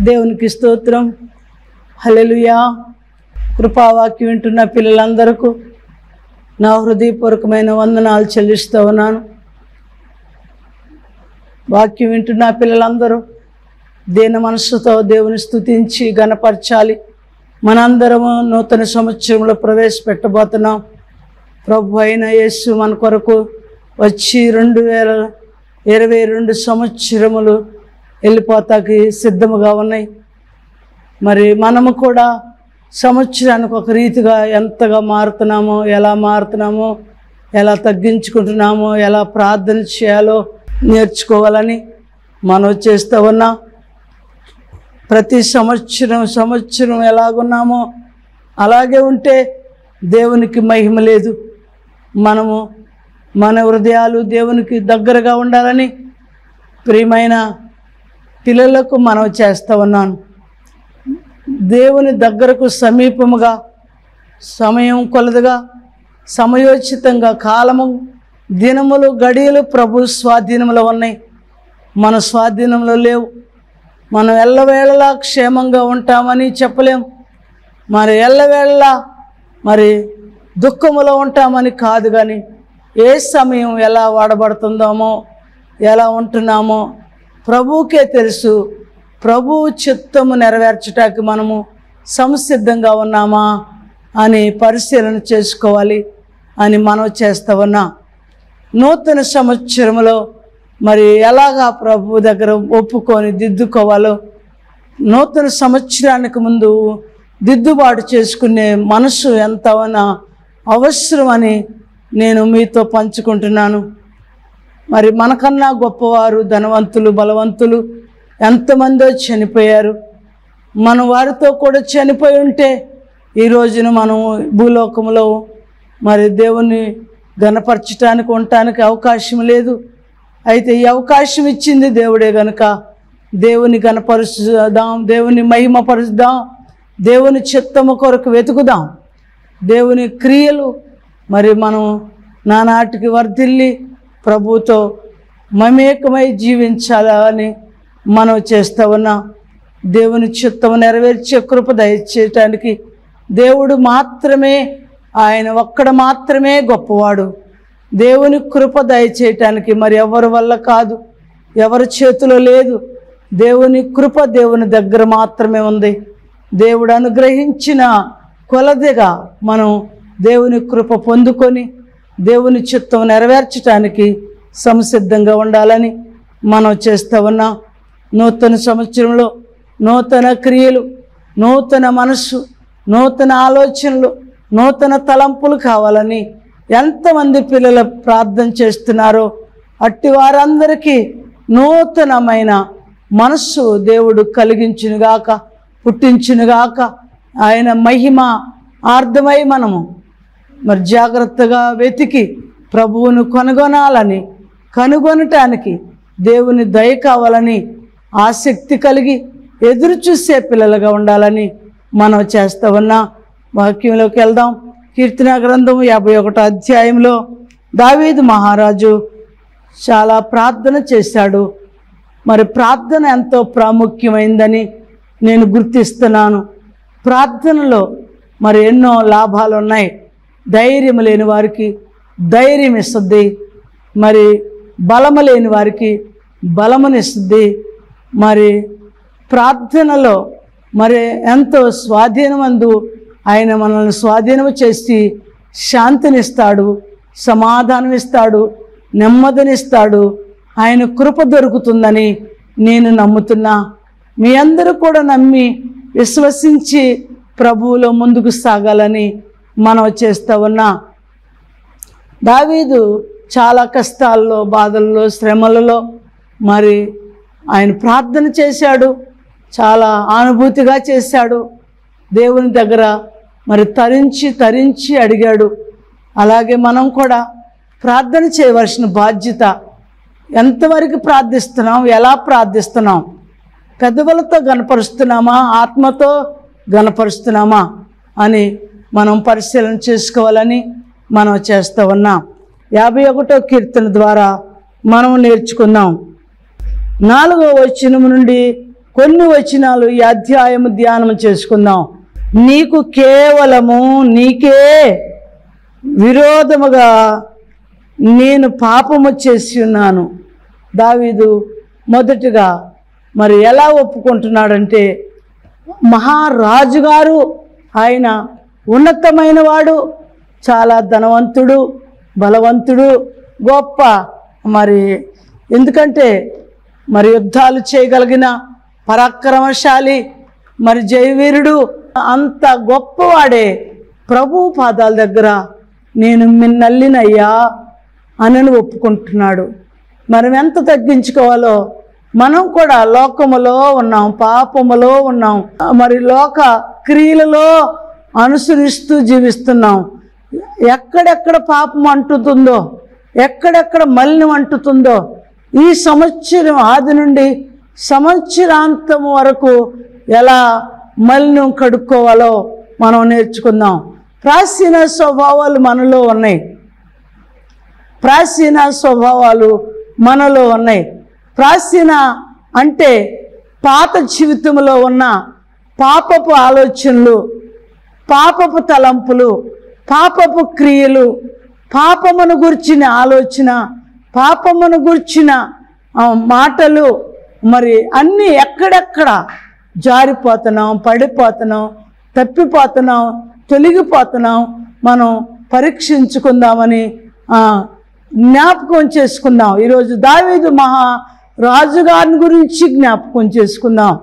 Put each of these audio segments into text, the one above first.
దేవునికి స్తోత్రం హల్లెలూయా కృపావాక్యం వింటున్న పిల్లలందరకు నా హృదయపూర్వకమైన వందనాలు చెల్లిస్తూ ఉన్నాను వాక్యం వింటున్న పిల్లలందరూ దీన మనస్సుతో దేవుని స్తుతించి గణపరచాలి మనందరము నూతన సంవత్సరంలో ప్రవేశపెట్టబోతున్నాం ప్రభు అయిన యేసు మన కొరకు వచ్చి రెండు వేల ఇరవై రెండు సంవత్సరములు వెళ్ళిపోతాకి సిద్ధముగా ఉన్నాయి మరి మనము కూడా సంవత్సరానికి ఒక రీతిగా ఎంతగా మారుతున్నామో ఎలా మారుతున్నామో ఎలా తగ్గించుకుంటున్నామో ఎలా ప్రార్థన చేయాలో నేర్చుకోవాలని మనం చేస్తూ ఉన్నాం ప్రతి సంవత్సరం సంవత్సరం ఎలాగున్నామో అలాగే ఉంటే దేవునికి మహిమ లేదు మనము మన హృదయాలు దేవునికి దగ్గరగా ఉండాలని ప్రియమైన పిల్లలకు మనం చేస్తూ ఉన్నాను దేవుని దగ్గరకు సమీపముగా సమయం కొలదుగా సమయోచితంగా కాలము దినములు గడియలు ప్రభు స్వాధీనంలో ఉన్నాయి మన స్వాధీనంలో లేవు మనం ఎల్లవేళలా క్షేమంగా ఉంటామని చెప్పలేం మరి ఎల్లవేళలా మరి దుఃఖములో ఉంటామని కాదు కానీ ఏ సమయం ఎలా వాడబడుతుందామో ఎలా ఉంటున్నామో ప్రభువుకే తెలుసు ప్రభువు చిత్తము నెరవేర్చటానికి మనము సంసిద్ధంగా ఉన్నామా అని పరిశీలన చేసుకోవాలి అని మనం చేస్తూ ఉన్నాం నూతన సంవత్సరంలో మరి ఎలాగా ప్రభు దగ్గర ఒప్పుకొని దిద్దుకోవాలో నూతన సంవత్సరానికి ముందు దిద్దుబాటు చేసుకునే మనసు ఎంతవనా అవసరమని నేను మీతో పంచుకుంటున్నాను మరి మనకన్నా గొప్పవారు ధనవంతులు బలవంతులు ఎంతమందో చనిపోయారు మనం వారితో కూడా చనిపోయి ఉంటే ఈ రోజున మనం భూలోకంలో మరి దేవుని గణపరచటానికి ఉండటానికి అవకాశం లేదు అయితే ఈ అవకాశం ఇచ్చింది దేవుడే గనుక దేవుని గణపరుచుదాం దేవుని మహిమపరుచుదాం దేవుని చిత్తము కొరకు వెతుకుదాం దేవుని క్రియలు మరి మనం నానాటికి వర్ధిల్లి ప్రభుతో మమేకమై జీవించాలని మనం చేస్తూ ఉన్నాం దేవుని చిత్తము నెరవేర్చే కృప దయచేయటానికి దేవుడు మాత్రమే ఆయన ఒక్కడ మాత్రమే గొప్పవాడు దేవుని కృప దయచేయటానికి మరి ఎవరి వల్ల కాదు ఎవరి చేతిలో లేదు దేవుని కృప దేవుని దగ్గర మాత్రమే ఉంది దేవుడు అనుగ్రహించిన కొలదిగా మనం దేవుని కృప పొందుకొని దేవుని చిత్తం నెరవేర్చటానికి సంసిద్ధంగా ఉండాలని మనం చేస్తూ ఉన్నాం నూతన సంవత్సరంలో నూతన క్రియలు నూతన మనస్సు నూతన ఆలోచనలు నూతన తలంపులు కావాలని ఎంతమంది పిల్లలు ప్రార్థన చేస్తున్నారో అట్టి వారందరికీ నూతనమైన మనస్సు దేవుడు కలిగించునుగాక పుట్టించునుగాక ఆయన మహిమ ఆర్థమై మనము మరి జాగ్రత్తగా వెతికి ప్రభువును కనుగొనాలని కనుగొనటానికి దేవుని దయ కావాలని ఆసక్తి కలిగి ఎదురు చూసే పిల్లలుగా ఉండాలని మనం చేస్తా ఉన్నా వాక్యంలోకి వెళ్దాం కీర్తన గ్రంథం యాభై ఒకటో అధ్యాయంలో దావీదు మహారాజు చాలా ప్రార్థన చేశాడు మరి ప్రార్థన ఎంతో ప్రాముఖ్యమైందని నేను గుర్తిస్తున్నాను ప్రార్థనలో మరి ఎన్నో లాభాలు ఉన్నాయి ధైర్యం లేని వారికి ధైర్యం ఇస్తుంది మరి బలము లేని వారికి బలమునిస్తుంది మరి ప్రార్థనలో మరి ఎంతో స్వాధీనమందు ఆయన మనల్ని స్వాధీనం చేసి శాంతినిస్తాడు సమాధానం ఇస్తాడు నెమ్మదినిస్తాడు ఆయన కృప దొరుకుతుందని నేను నమ్ముతున్నా మీ అందరూ కూడా నమ్మి విశ్వసించి ప్రభువులో ముందుకు సాగాలని మనం చేస్తూ ఉన్నా దావీదు చాలా కష్టాల్లో బాధల్లో శ్రమలలో మరి ఆయన ప్రార్థన చేశాడు చాలా అనుభూతిగా చేశాడు దేవుని దగ్గర మరి తరించి తరించి అడిగాడు అలాగే మనం కూడా ప్రార్థన చేయవలసిన బాధ్యత ఎంతవరకు ప్రార్థిస్తున్నాం ఎలా ప్రార్థిస్తున్నాం పెదవులతో గనపరుస్తున్నామా ఆత్మతో గనపరుస్తున్నామా అని మనం పరిశీలన చేసుకోవాలని మనం చేస్తూ ఉన్నాం యాభై ఒకటో కీర్తన ద్వారా మనం నేర్చుకుందాం నాలుగో వచనం నుండి కొన్ని వచనాలు ఈ అధ్యాయము ధ్యానం చేసుకుందాం నీకు కేవలము నీకే విరోధముగా నేను పాపము చేసి ఉన్నాను దావీదు మొదటిగా మరి ఎలా ఒప్పుకుంటున్నాడంటే మహారాజు గారు ఆయన ఉన్నతమైన వాడు చాలా ధనవంతుడు బలవంతుడు గొప్ప మరి ఎందుకంటే మరి యుద్ధాలు చేయగలిగిన పరాక్రమశాలి మరి జయవీరుడు అంత గొప్పవాడే ప్రభు పాదాల దగ్గర నేను మిన్నల్లినయ్యా అని ఒప్పుకుంటున్నాడు మనం ఎంత తగ్గించుకోవాలో మనం కూడా లోకములో ఉన్నాం పాపములో ఉన్నాం మరి లోక క్రియలలో అనుసరిస్తూ జీవిస్తున్నాం ఎక్కడెక్కడ పాపం అంటుతుందో ఎక్కడెక్కడ మలినం అంటుతుందో ఈ సంవత్సరం ఆది నుండి సంవత్సరాంతం వరకు ఎలా మలినం కడుక్కోవాలో మనం నేర్చుకుందాం ప్రాచీన స్వభావాలు మనలో ఉన్నాయి ప్రాచీన స్వభావాలు మనలో ఉన్నాయి ప్రాచీన అంటే పాత జీవితంలో ఉన్న పాపపు ఆలోచనలు పాపపు తలంపులు పాపపు క్రియలు పాపమును గుర్చిన ఆలోచన పాపమును గుర్చిన ఆ, మాటలు మరి అన్నీ ఎక్కడెక్కడ జారిపోతున్నాం పడిపోతున్నాం తప్పిపోతున్నాం తొలగిపోతున్నాం మనం పరీక్షించుకుందామని ఆ, జ్ఞాపకం చేసుకుందాం ఈరోజు దావీదు మహా రాజుగారిని గురించి జ్ఞాపకం చేసుకుందాం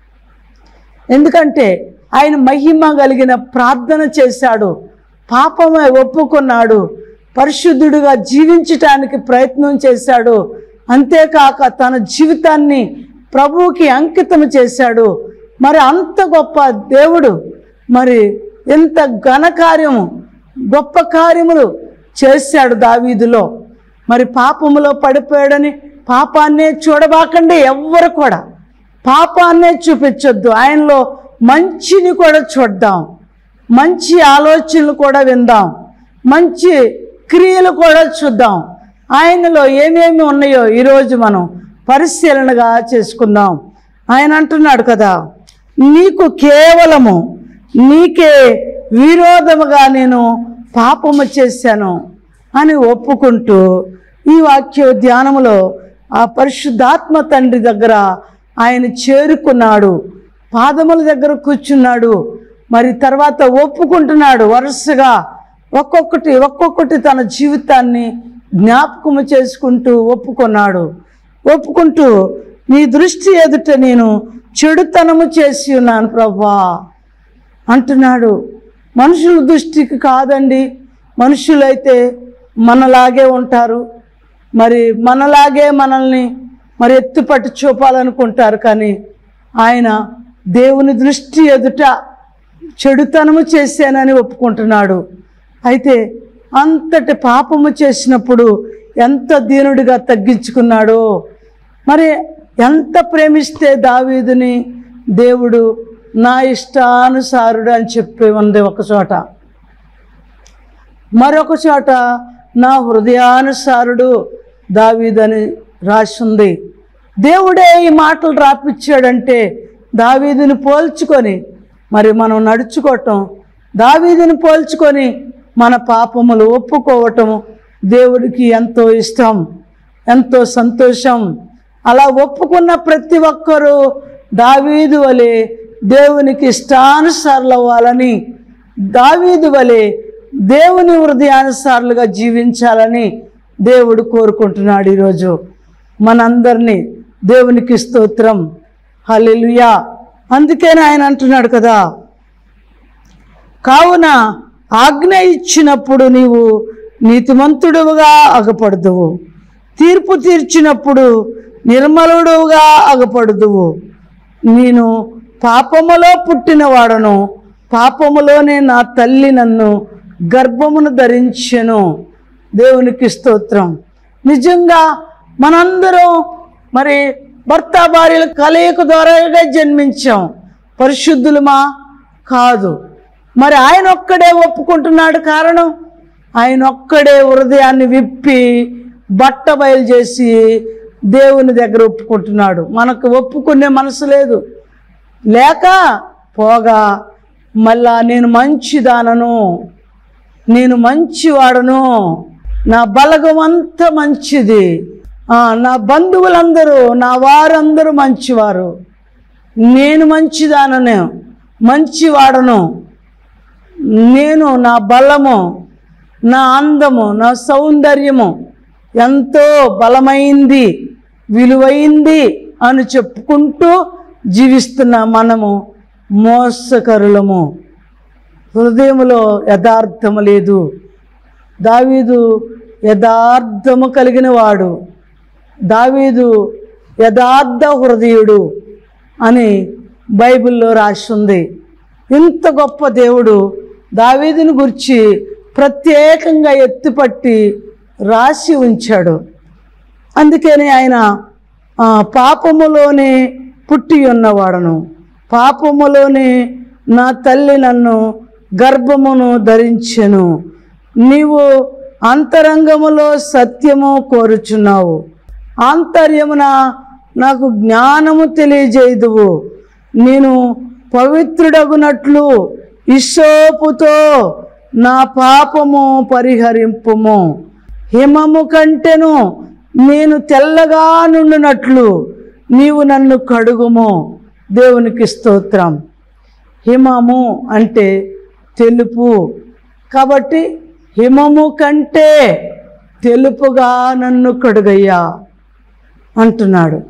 ఎందుకంటే ఆయన మహిమ కలిగిన ప్రార్థన చేశాడు పాపమే ఒప్పుకున్నాడు పరిశుద్ధుడిగా జీవించటానికి ప్రయత్నం చేశాడు అంతేకాక తన జీవితాన్ని ప్రభువుకి అంకితం చేశాడు మరి అంత గొప్ప దేవుడు మరి ఎంత ఘనకార్యము గొప్ప కార్యములు చేశాడు దావీదులో మరి పాపములో పడిపోయాడని పాపాన్నే చూడబాకండి ఎవ్వరు కూడా పాపాన్నే చూపించొద్దు ఆయనలో మంచిని కూడా చూద్దాం మంచి ఆలోచనలు కూడా విందాం మంచి క్రియలు కూడా చూద్దాం ఆయనలో ఏమేమి ఉన్నాయో ఈరోజు మనం పరిశీలనగా చేసుకుందాం ఆయన అంటున్నాడు కదా నీకు కేవలము నీకే విరోధముగా నేను పాపము చేశాను అని ఒప్పుకుంటూ ఈ వాక్య ధ్యానములో ఆ పరిశుద్ధాత్మ తండ్రి దగ్గర ఆయన చేరుకున్నాడు పాదముల దగ్గర కూర్చున్నాడు మరి తర్వాత ఒప్పుకుంటున్నాడు వరుసగా ఒక్కొక్కటి ఒక్కొక్కటి తన జీవితాన్ని జ్ఞాపకము చేసుకుంటూ ఒప్పుకున్నాడు ఒప్పుకుంటూ నీ దృష్టి ఎదుట నేను చెడుతనము చేసి ఉన్నాను ప్రభా అంటున్నాడు మనుషుల దృష్టికి కాదండి మనుషులైతే మనలాగే ఉంటారు మరి మనలాగే మనల్ని మరి ఎత్తుపట్టి చూపాలనుకుంటారు కానీ ఆయన దేవుని దృష్టి ఎదుట చెడుతనము చేశానని ఒప్పుకుంటున్నాడు అయితే అంతటి పాపము చేసినప్పుడు ఎంత దీనుడిగా తగ్గించుకున్నాడో మరి ఎంత ప్రేమిస్తే దావీదుని దేవుడు నా ఇష్టానుసారుడు అని చెప్పి ఉంది ఒక చోట మరొక చోట నా హృదయానుసారుడు దావీదని రాసింది దేవుడే ఈ మాటలు రాపిచ్చాడంటే దావీదుని పోల్చుకొని మరి మనం నడుచుకోవటం దావీదుని పోల్చుకొని మన పాపములు ఒప్పుకోవటం దేవుడికి ఎంతో ఇష్టం ఎంతో సంతోషం అలా ఒప్పుకున్న ప్రతి ఒక్కరూ దావీదు వలె దేవునికి ఇష్టానుసారులు అవ్వాలని దావీదు వలె దేవుని హృదయానుసారులుగా జీవించాలని దేవుడు కోరుకుంటున్నాడు ఈరోజు మనందరినీ దేవునికి స్తోత్రం హల్లెలూయా అందుకని ఆయన అంటున్నాడు కదా కావున ఆజ్ఞ ఇచ్చినప్పుడు నీవు నీతిమంతుడుగా అగపడుదువు తీర్పు తీర్చినప్పుడు నిర్మలుడుగా అగపడుదువు నేను పాపములో పుట్టినవాడను పాపములోనే నా తల్లి నన్ను గర్భమును ధరించెను దేవునికి స్తోత్రం నిజంగా మనందరం మరి భర్త భార్యల కలయిక ద్వారాగా జన్మించాం పరిశుద్ధులమా కాదు మరి ఆయన ఒక్కడే ఒప్పుకుంటున్నాడు కారణం ఆయన ఒక్కడే హృదయాన్ని విప్పి బట్ట బయలు చేసి దేవుని దగ్గర ఒప్పుకుంటున్నాడు మనకు ఒప్పుకునే మనసు లేదు లేక పోగా మళ్ళా నేను మంచిదానను నేను మంచివాడను నా బలగం అంతా మంచిది ఆ, నా బంధువులందరూ నా వారందరూ మంచివారు నేను మంచిదానను మంచివాడను నేను నా బలము నా అందము నా సౌందర్యము ఎంతో బలమైంది విలువైంది అని చెప్పుకుంటూ జీవిస్తున్న మనము మోసకరులము హృదయములో యథార్థము లేదు దావీదు యథార్థము కలిగిన వాడు దావీదు యథార్థ హృదయుడు అని బైబిల్లో రాసి ఉంది ఇంత గొప్ప దేవుడు దావీదుని గురించి ప్రత్యేకంగా ఎత్తిపట్టి రాసి ఉంచాడు అందుకని ఆయన ఆ, పాపములోనే పుట్టి ఉన్నవాడను పాపములోనే నా తల్లి నన్ను గర్భమును ధరించెను నీవు అంతరంగములో సత్యము కోరుచున్నావు ఆంతర్యమున నాకు జ్ఞానము తెలియజేయుదువు నేను పవిత్రుడగునట్లు ఇసోపుతో నా పాపము పరిహరింపుము హిమము కంటెను నేను తెల్లగా నుండినట్లు నీవు నన్ను కడుగుము దేవునికి స్తోత్రం హిమము అంటే తెలుపు కాబట్టి హిమము కంటే తెలుపుగా నన్ను కడుగయ్యా అంటున్నాడు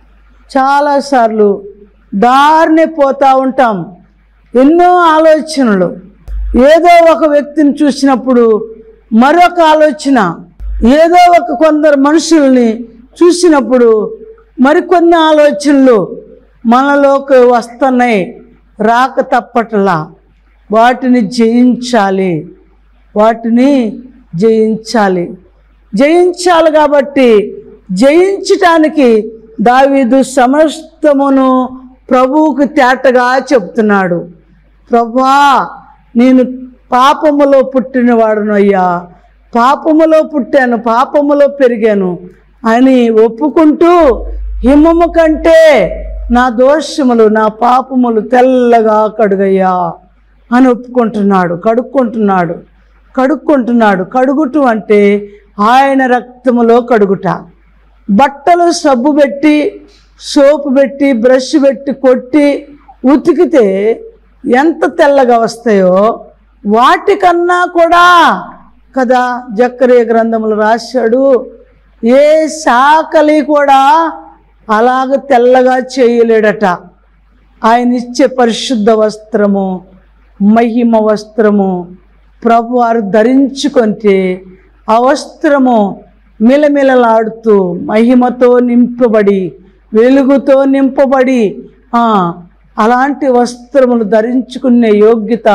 చాలాసార్లు దారినే పోతా ఉంటాం ఎన్నో ఆలోచనలు ఏదో ఒక వ్యక్తిని చూసినప్పుడు మరొక ఆలోచన ఏదో ఒక కొందరు మనుషుల్ని చూసినప్పుడు మరికొన్ని ఆలోచనలు మనలోకి వస్తున్నాయి రాక తప్పట్లా వాటిని జయించాలి వాటిని జయించాలి జయించాలి కాబట్టి జయించటానికి దావీదు సమస్తమును ప్రభువుకు తేటగా చెప్తున్నాడు ప్రభా నేను పాపములో పుట్టినవాడును అయ్యా పాపములో పుట్టాను పాపములో పెరిగాను అని ఒప్పుకుంటూ హిమము కంటే నా దోషములు నా పాపములు తెల్లగా కడుగయ్యా అని ఒప్పుకుంటున్నాడు కడుక్కుంటున్నాడు కడుక్కుంటున్నాడు కడుగుట అంటే ఆయన రక్తములో కడుగుట బట్టలు సబ్బు పెట్టి సోపు పెట్టి బ్రష్ పెట్టి కొట్టి ఉతికితే ఎంత తెల్లగా వస్తాయో వాటికన్నా కూడా కదా జక్కరే గ్రంథములు రాశాడు ఏ శాఖలి కూడా అలాగ తెల్లగా చేయలేడట ఆయన ఇచ్చే పరిశుద్ధ వస్త్రము మహిమ వస్త్రము ప్రభు వారు ధరించుకుంటే ఆ వస్త్రము మిలమిలలాడుతూ మహిమతో నింపబడి వెలుగుతో నింపబడి ఆ, అలాంటి వస్త్రములు ధరించుకునే యోగ్యత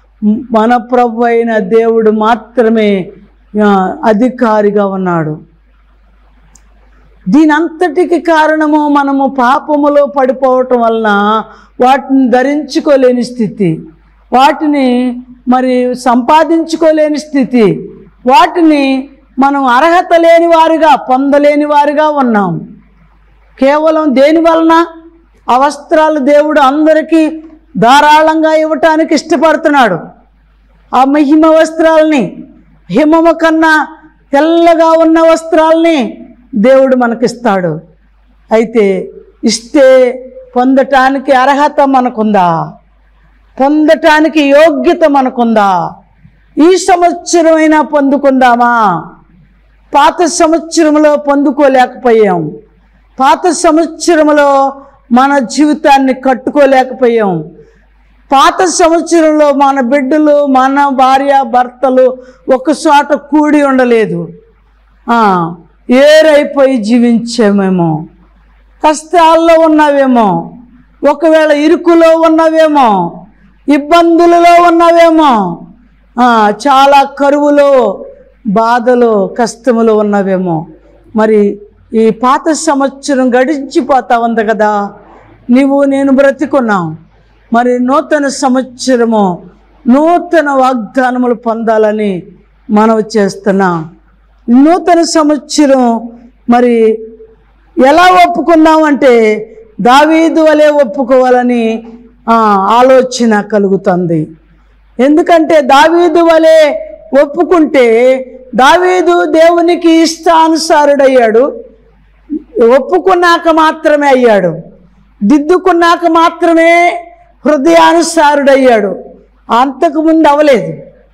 మన ప్రభు అయిన దేవుడు మాత్రమే ఆ, అధికారిగా ఉన్నాడు దీనంతటికి కారణము మనము పాపములో పడిపోవటం వలన వాటిని ధరించుకోలేని స్థితి వాటిని మరి సంపాదించుకోలేని స్థితి వాటిని మనం అర్హత లేని వారిగా పొందలేని వారిగా ఉన్నాం కేవలం దేని వలన ఆ వస్త్రాలు దేవుడు అందరికీ ధారాళంగా ఇవ్వటానికి ఇష్టపడుతున్నాడు ఆ మహిమ వస్త్రాలని హిమము కన్నా తెల్లగా ఉన్న వస్త్రాల్ని దేవుడు మనకిస్తాడు అయితే ఇస్తే పొందటానికి అర్హత మనకుందా పొందటానికి యోగ్యత మనకుందా ఈ సంవత్సరమైనా పొందుకుందామా పాత సంవత్సరంలో పొందుకోలేకపోయాం పాత సంవత్సరంలో మన జీవితాన్ని కట్టుకోలేకపోయాం పాత సంవత్సరంలో మన బిడ్డలు మన భార్య భర్తలు ఒక చోట కూడి ఉండలేదు ఆ, ఏరైపోయి జీవించామేమో కష్టాల్లో ఉన్నావేమో ఒకవేళ ఇరుకులో ఉన్నావేమో ఇబ్బందులలో ఉన్నావేమో ఆ, చాలా కరువులో బాధలో కష్టములో ఉన్నావేమో మరి ఈ పాత సంవత్సరం గడిచిపోతా ఉంది కదా నీవు నేను బ్రతికున్నాం మరి నూతన సంవత్సరము నూతన వాగ్దానములు పొందాలని మనవి చేస్తున్నాం నూతన సంవత్సరం మరి ఎలా ఒప్పుకున్నాం అంటే దావీదు వలె ఒప్పుకోవాలని ఆ, ఆలోచన కలుగుతుంది ఎందుకంటే దావీదు వలె ఒప్పుకుంటే దావీదు దేవునికి ఇష్టానుసారుడయ్యాడు ఒప్పుకున్నాక మాత్రమే అయ్యాడు దిద్దుకున్నాక మాత్రమే హృదయానుసారుడయ్యాడు అంతకుముందు అవలేదు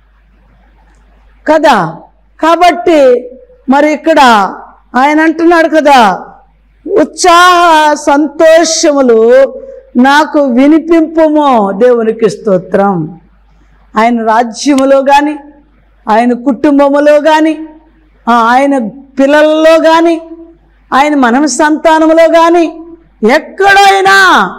కదా కాబట్టి మరి ఇక్కడ ఆయన అంటున్నాడు కదా ఉత్సాహ సంతోషములు నాకు వినిపింపుము దేవునికి స్తోత్రం ఆయన రాజ్యములో కానీ ఆయన కుటుంబములో కానీ ఆయన పిల్లలలో కానీ ఆయన మన సంతానములో కానీ ఎక్కడైనా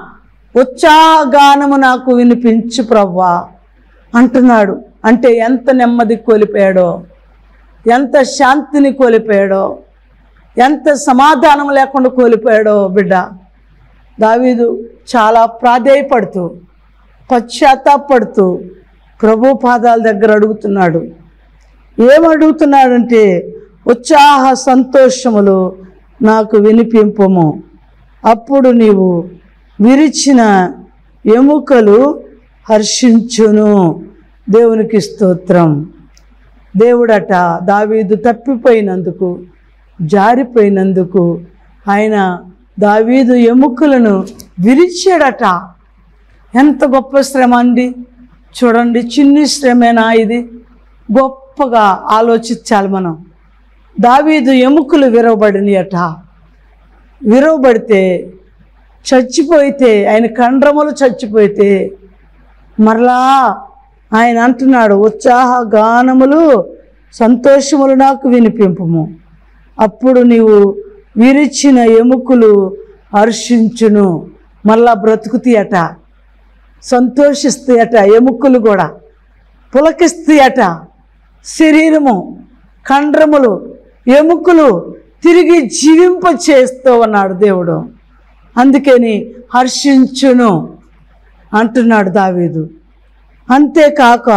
ఉత్సాహగానము నాకు వినిపించు ప్రవ్వా అంటున్నాడు అంటే ఎంత నెమ్మది కోల్పోయాడో ఎంత శాంతిని కోల్పోయాడో ఎంత సమాధానం లేకుండా కోల్పోయాడో బిడ్డ దావీదు చాలా ప్రాధేయపడుతూ పశ్చాత్తాపడుతూ ప్రభు పాదాల దగ్గర అడుగుతున్నాడు ఏమడుగుతున్నాడంటే ఉత్సాహ సంతోషములు నాకు వినిపింపము అప్పుడు నీవు విరిచిన ఎముకలు హర్షించును దేవునికి స్తోత్రం దేవుడట దావీదు తప్పిపోయినందుకు జారిపోయినందుకు ఆయన దావీదు ఎముకలను విరిచాడట ఎంత గొప్ప శ్రమ అండి చూడండి చిన్ని శ్రమేనా ఇది గొప్పగా ఆలోచించాలి మనం దావీదు ఎముకలు విరవబడినయట విరవబడితే చచ్చిపోయితే ఆయన కండ్రములు చచ్చిపోయితే మరలా ఆయన అంటున్నాడు ఉత్సాహ గానములు సంతోషములు నాకు వినిపింపము అప్పుడు నీవు విరిచిన ఎముకలు హర్షించును మళ్ళా బ్రతుకుతాయట సంతోషిస్తాయట ఎముకలు కూడా పులకిస్తాయట శరీరము కండ్రములు ఎముకలు తిరిగి జీవింప చేస్తూ ఉన్నాడు దేవుడు అందుకని హర్షించును అంటున్నాడు దావీదు అంతేకాక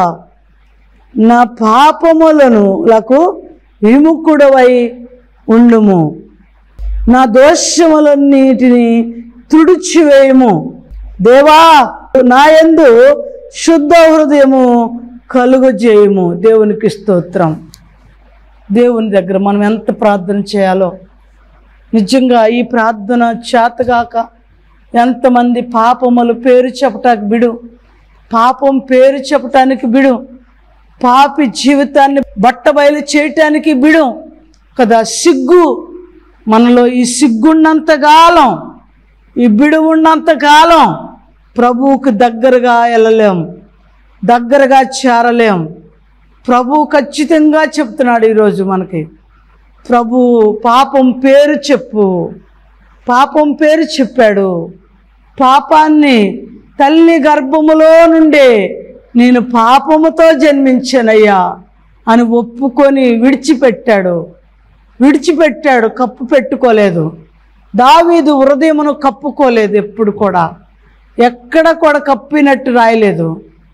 నా పాపములను లకు విముఖుడవై ఉండుము నా దోషములన్నిటిని తుడిచివేయము దేవా నాయందు శుద్ధ హృదయము కలుగు చేయము దేవునికి స్తోత్రం దేవుని దగ్గర మనం ఎంత ప్రార్థన చేయాలో నిజంగా ఈ ప్రార్థన చేతగాక ఎంతమంది పాపములు పేరు చెప్పటానికి బిడు పాపం పేరు చెప్పటానికి బిడు పాపి జీవితాన్ని బట్టబయలు చేయటానికి బిడు కదా సిగ్గు మనలో ఈ సిగ్గున్నంత కాలం ఈ బిడు ఉన్నంత కాలం ప్రభువుకు దగ్గరగా వెళ్ళలేం దగ్గరగా చేరలేం ప్రభు ఖచ్చితంగా చెప్తున్నాడు ఈరోజు మనకి ప్రభు పాపం పేరు చెప్పు పాపం పేరు చెప్పాడు పాపాన్ని తల్లి గర్భములో నుండే నేను పాపముతో జన్మించానయ్యా అని ఒప్పుకొని విడిచిపెట్టాడు విడిచిపెట్టాడు కప్పు పెట్టుకోలేదు దావీదు హృదయమును కప్పుకోలేదు ఎప్పుడు కూడా ఎక్కడ కూడా కప్పినట్టు రాయలేదు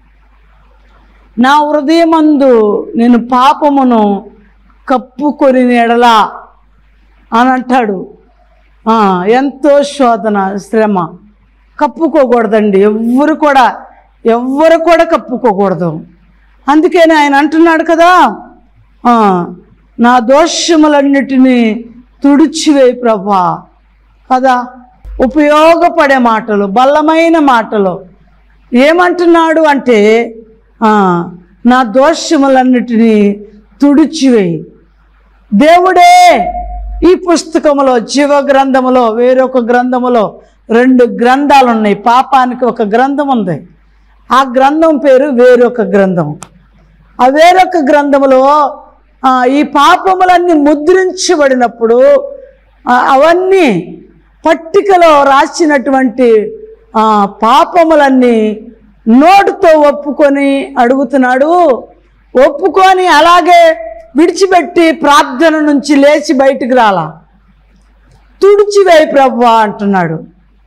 నా హృదయమందు నేను పాపమును కప్పుకొని ఎడలా అని అంటాడు ఆ, ఎంతో శోధన శ్రమ కప్పుకోకూడదండి ఎవ్వరు కూడా ఎవ్వరు కూడా కప్పుకోకూడదు అందుకని ఆయన అంటున్నాడు కదా ఆ, నా దోషములన్నిటినీ తుడిచివేయి ప్రభా కదా ఉపయోగపడే మాటలు బలమైన మాటలు ఏమంటున్నాడు అంటే ఆ, నా దోషములన్నిటినీ తుడిచివేయి దేవుడే ఈ పుస్తకములో జీవ గ్రంథములో వేరొక గ్రంథములో రెండు గ్రంథాలు ఉన్నాయి పాపానికి ఒక గ్రంథం ఉంది ఆ గ్రంథం పేరు వేరొక గ్రంథం ఆ వేరొక గ్రంథములో ఆ, ఈ పాపములన్నీ ముద్రించబడినప్పుడు ఆ, అవన్నీ పట్టికలో రాసినటువంటి ఆ, పాపములన్నీ నోటుతో ఒప్పుకొని అడుగుతున్నాడు ఒప్పుకొని అలాగే విడిచిపెట్టి ప్రార్థన నుంచి లేచి బయటికి రాలా తుడిచివేయి ప్రభు అంటున్నాడు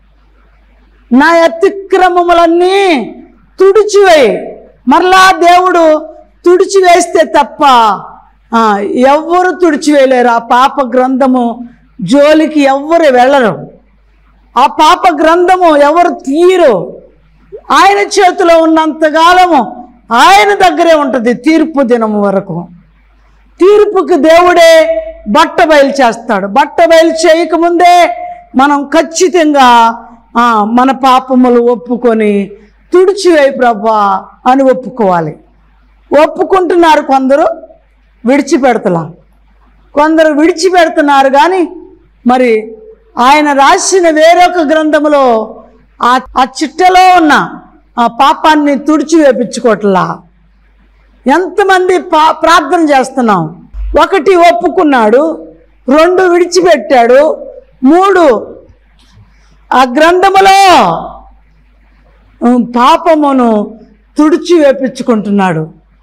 నా అతిక్రమములన్నీ తుడిచివేయి మరలా దేవుడు తుడిచివేస్తే తప్ప ఆ, ఎవ్వరు తుడిచివేయలేరు ఆ పాప గ్రంథము జోలికి ఎవ్వరు వెళ్ళరు ఆ పాప గ్రంథము ఎవరు తీయరు ఆయన చేతిలో ఉన్నంతకాలము ఆయన దగ్గరే ఉంటుంది తీర్పు దినము వరకు తీర్పుకి దేవుడే బట్ట బయలు చేస్తాడు బట్ట బయలు చేయకముందే మనం ఖచ్చితంగా ఆ, మన పాపములు ఒప్పుకొని తుడిచివేయి ప్రభా అని ఒప్పుకోవాలి ఒప్పుకుంటున్నారు కొందరు విడిచిపెడతలా కొందరు విడిచిపెడుతున్నారు కానీ మరి ఆయన రాసిన వేరొక గ్రంథములో ఆ ఆ చిట్టలో ఉన్న ఆ పాపాన్ని తుడిచి వేపించుకోవట్లా ఎంతమంది పా ప్రార్థన చేస్తున్నాం ఒకటి ఒప్పుకున్నాడు రెండు విడిచిపెట్టాడు మూడు ఆ గ్రంథములో ఉమ్, పాపమును తుడిచి వేపించుకుంటున్నాడు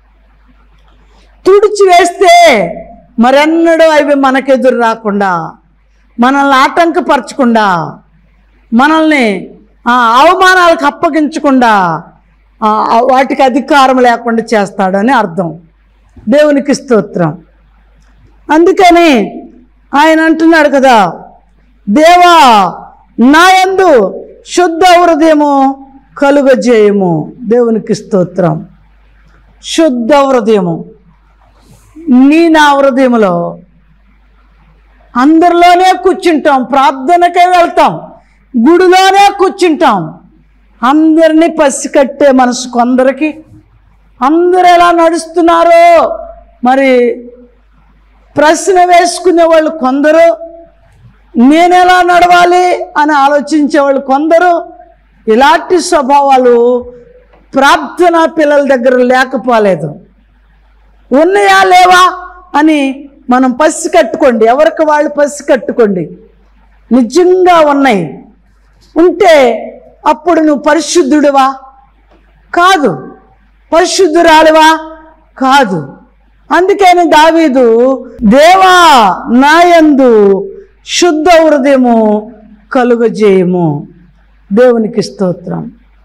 తుడిచి వేస్తే మరెన్నడూ అవి మనకెదురు రాకుండా మనల్ని ఆటంకపరచకుండా మనల్ని ఆ, అవమానాలకు అప్పగించకుండా ఆ, ఆ, వాటికి అధికారం లేకుండా చేస్తాడని అర్థం దేవునికి స్తోత్రం అందుకని ఆయన అంటున్నాడు కదా దేవా నా యందు శుద్ధ హృదయము కలుగజేయము దేవునికి స్తోత్రం శుద్ధ హృదయము నీ నా హృదయములో అందరిలోనే కూర్చుంటాం ప్రార్థనకే వెళ్తాం గుడిలోనే కూర్చుంటాం అందరినీ పసికట్టే మనసు కొందరికి అందరు ఎలా నడుస్తున్నారో మరి ప్రశ్న వేసుకునే వాళ్ళు కొందరు నేను ఎలా నడవాలి అని ఆలోచించే వాళ్ళు కొందరు ఇలాంటి స్వభావాలు ప్రార్థనా పిల్లల దగ్గర లేకపోలేదు ఉన్నాయా లేవా అని మనం పసి కట్టుకోండి ఎవరికి వాళ్ళు పసి కట్టుకోండి నిజంగా ఉన్నాయి ఉంటే అప్పుడు నువ్వు పరిశుద్ధుడివా కాదు పరిశుద్ధురాలివా కాదు అందుకని దావీదు దేవా నాయందు శుద్ధ హృదయము కలుగజేయము దేవునికి స్తోత్రం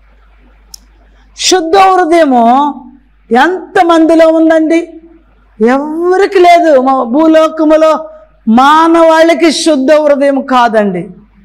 శుద్ధ హృదయము ఎంతమందిలో ఉందండి ఎవరికి లేదు మా భూలోకములో మానవాళికి శుద్ధ హృదయం కాదండి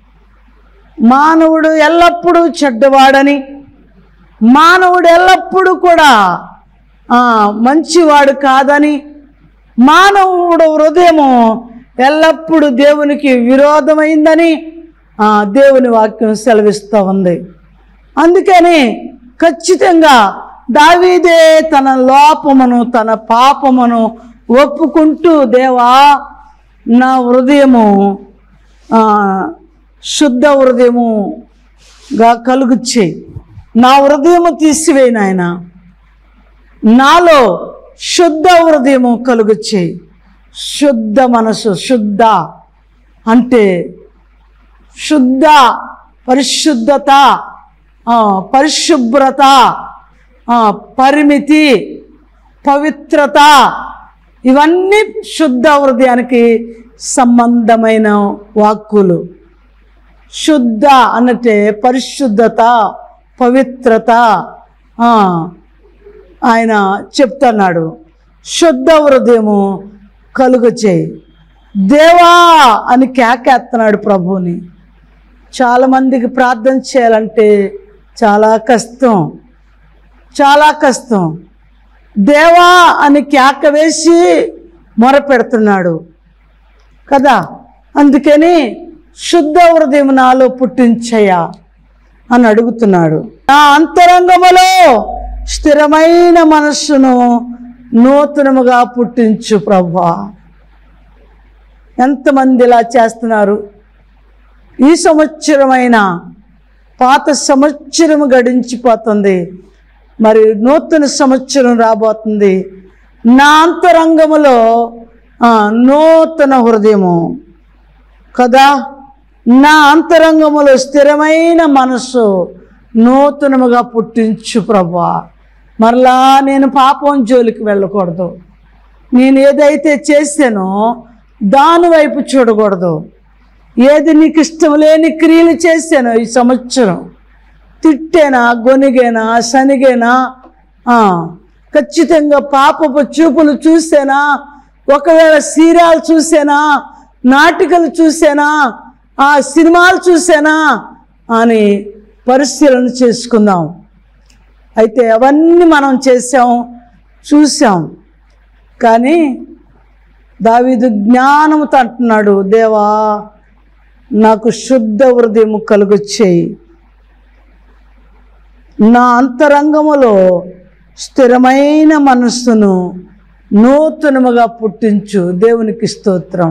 మానవుడు ఎల్లప్పుడూ చెడ్డవాడని మానవుడు ఎల్లప్పుడూ కూడా ఆ, మంచివాడు కాదని మానవుడు హృదయము ఎల్లప్పుడూ దేవునికి విరోధమైందని ఆ, దేవుని వాక్యం సెలవిస్తూ ఉంది అందుకని ఖచ్చితంగా దావీదే తన లోపమును తన పాపమును ఒప్పుకుంటూ దేవా నా హృదయము ఆ, శుద్ధ హృదయముగా కలుగుచ్చేయి నా హృదయము తీసివేయి నాయన నాలో శుద్ధ హృదయము కలుగుచ్చేయి శుద్ధ మనసు శుద్ధ అంటే శుద్ధ పరిశుద్ధత ఆ, పరిశుభ్రత ఆ, పరిమితి పవిత్రత ఇవన్నీ శుద్ధ హృదయానికి సంబంధమైన వాక్కులు శుద్ధ అన్నట్టే పరిశుద్ధత పవిత్రత ఆ, ఆయన చెప్తున్నాడు శుద్ధ హృదయము కలుగ చేయి దేవా అని కేకేస్తున్నాడు ప్రభువుని చాలామందికి ప్రార్థన చేయాలంటే చాలా కష్టం చాలా కష్టం దేవా అని కేక వేసి మొరపెడుతున్నాడు కదా అందుకని శుద్ధ హృదయం నాలో పుట్టించయ్యా అని అడుగుతున్నాడు నా అంతరంగములో స్థిరమైన మనస్సును నూతనముగా పుట్టించు ప్రభా ఎంతమంది ఇలా చేస్తున్నారు ఈ సంవత్సరమైన పాత సంవత్సరం గడించిపోతుంది మరి నూతన సంవత్సరం రాబోతుంది నా అంతరంగములో ఆ, నూతన హృదయము కదా నా అంతరంగములో స్థిరమైన మనస్సు నూతనముగా పుట్టించు ప్రభా మరలా నేను పాపం జోలికి వెళ్ళకూడదు నేను ఏదైతే చేశానో దాని వైపు చూడకూడదు ఏది నీకు ఇష్టం లేని క్రియలు చేశానో ఈ సంవత్సరం తిట్టేనా గొనిగేనా శనిగేనా ఆ, ఖచ్చితంగా పాపపు చూపులు చూసేనా ఒకవేళ సీరియల్ చూసేనా నాటికలు చూసానా ఆ సినిమాలు చూసానా అని పరిశీలన చేసుకుందాం అయితే అవన్నీ మనం చేసాం చూసాం కానీ దావీదు జ్ఞానముతో అంటున్నాడు దేవా నాకు శుద్ధ హృదయం కలుగొచ్చేయి నా అంతరంగములో స్థిరమైన మనస్సును నూతనముగా పుట్టించు దేవునికి స్తోత్రం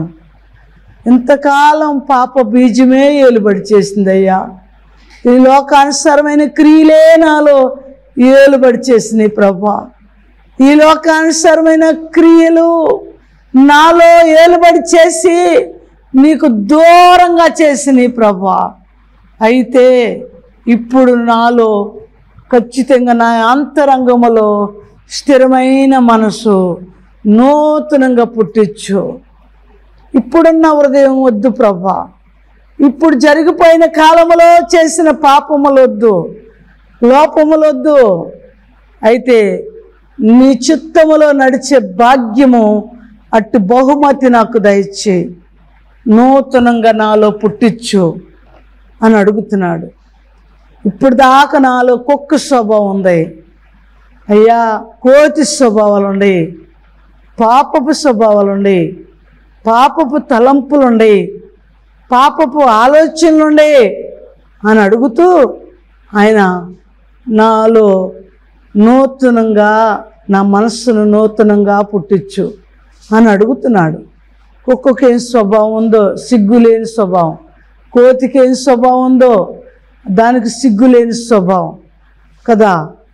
ఇంతకాలం పాప బీజమే ఏలుబడి చేసిందయ్యా ఈ లోకానుసారమైన క్రియలే నాలో ఏలుబడి చేసినాయి ప్రభా ఈ లోకానుసారమైన క్రియలు నాలో ఏలుబడి చేసి నీకు దూరంగా చేసినాయి ప్రభా అయితే ఇప్పుడు నాలో ఖచ్చితంగా నా అంతరంగములో స్థిరమైన మనసు నూతనంగా పుట్టించు ఇప్పుడున్న హృదయం వద్దు ప్రభా ఇప్పుడు జరిగిపోయిన కాలంలో చేసిన పాపములొద్దు లోపములొద్దు అయితే నీ చిత్తములో నడిచే భాగ్యము అట్టి బహుమతి నాకు దయచే నూతనంగా నాలో పుట్టించు అని అడుగుతున్నాడు ఇప్పుడు దాకా నాలో కుక్క స్వభావం ఉంది అయ్యా కోతి స్వభావాలు ఉండి పాపపు స్వభావాలు ఉండి పాపపు తలంపులు ఉండి పాపపు ఆలోచనలు ఉండి అని అడుగుతూ ఆయన నాలో నూతనంగా నా మనస్సును నూతనంగా పుట్టించు అని అడుగుతున్నాడు కుక్కకి ఏం స్వభావం ఉందో సిగ్గు లేని స్వభావం కోతికి ఏం స్వభావం ఉందో దానికి సిగ్గు లేని స్వభావం కదా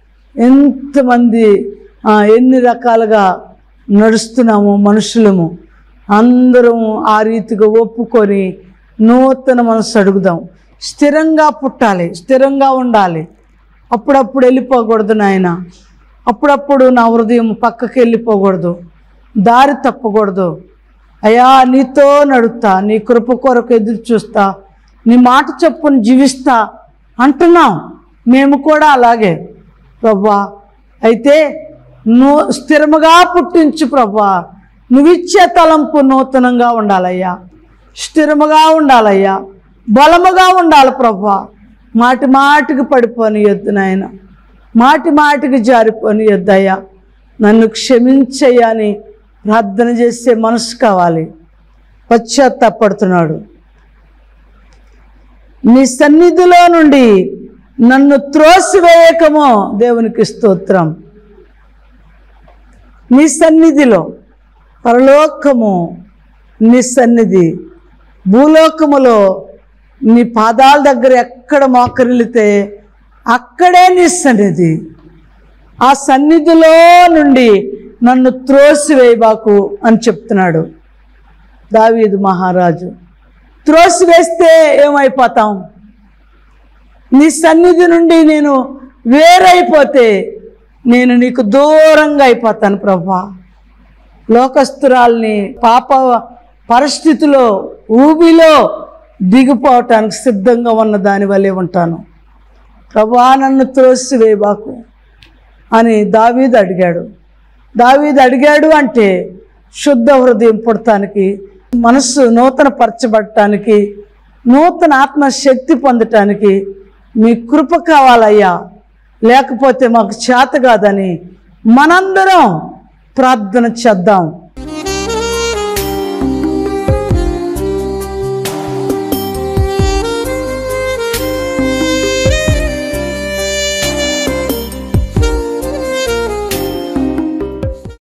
ఎంతమంది ఆ, ఎన్ని రకాలుగా నడుస్తున్నాము మనుషులము అందరం ఆ రీతిగా ఒప్పుకొని నూతన మనసు అడుగుదాం స్థిరంగా పుట్టాలి స్థిరంగా ఉండాలి అప్పుడప్పుడు వెళ్ళిపోకూడదు నాయన అప్పుడప్పుడు నా హృదయం పక్కకి వెళ్ళిపోకూడదు దారి తప్పకూడదు అయ్యా నీతో నడుస్తా నీ కృప కొరకు ఎదురు చూస్తా నీ మాట చొప్పున జీవిస్తా అంటున్నాం మేము కూడా అలాగే ప్రభా అయితే నూ స్థిరముగా పుట్టించు ప్రభా నువ్విచ్చే తలంపు నూతనంగా ఉండాలయ్యా స్థిరముగా ఉండాలయ్యా బలముగా ఉండాలి ప్రభా మాటి మాటికి పడిపోని ఎద్దు నాయన మాటి మాటికి జారిపోని ఎద్దయ్యా నన్ను క్షమించయ్యా అని ప్రార్థన చేసే మనసు కావాలి పశ్చాత్తాపడుతున్నాడు నీ సన్నిధిలో నుండి నన్ను త్రోసివేయకమో దేవునికి స్తోత్రం నీ సన్నిధిలో పరలోకము నీ సన్నిధి భూలోకములో నీ పాదాల దగ్గర ఎక్కడ మోకరిల్లితే అక్కడే నీ సన్నిధి ఆ సన్నిధిలో నుండి నన్ను త్రోసివేయబాకు అని చెప్తున్నాడు దావీదు మహారాజు త్రోసివేస్తే ఏమైపోతాం నీ సన్నిధి నుండి నేను వేరైపోతే నేను నీకు దూరంగా అయిపోతాను ప్రభా లోకస్తురాల్ని పాప పరిస్థితిలో ఊబిలో దిగిపోవటానికి సిద్ధంగా ఉన్న దాని వల్లే ఉంటాను ప్రభా నన్ను త్రోసివేయబాకు అని దావీదు అడిగాడు దావీదు అడిగాడు అంటే శుద్ధ హృదయం పుడటానికి మనస్సు నూతన పరచబడటానికి నూతన ఆత్మశక్తి పొందటానికి మీ కృప కావాలయ్యా లేకపోతే మాకు చేత కాదని మనందరం ప్రార్థన చేద్దాం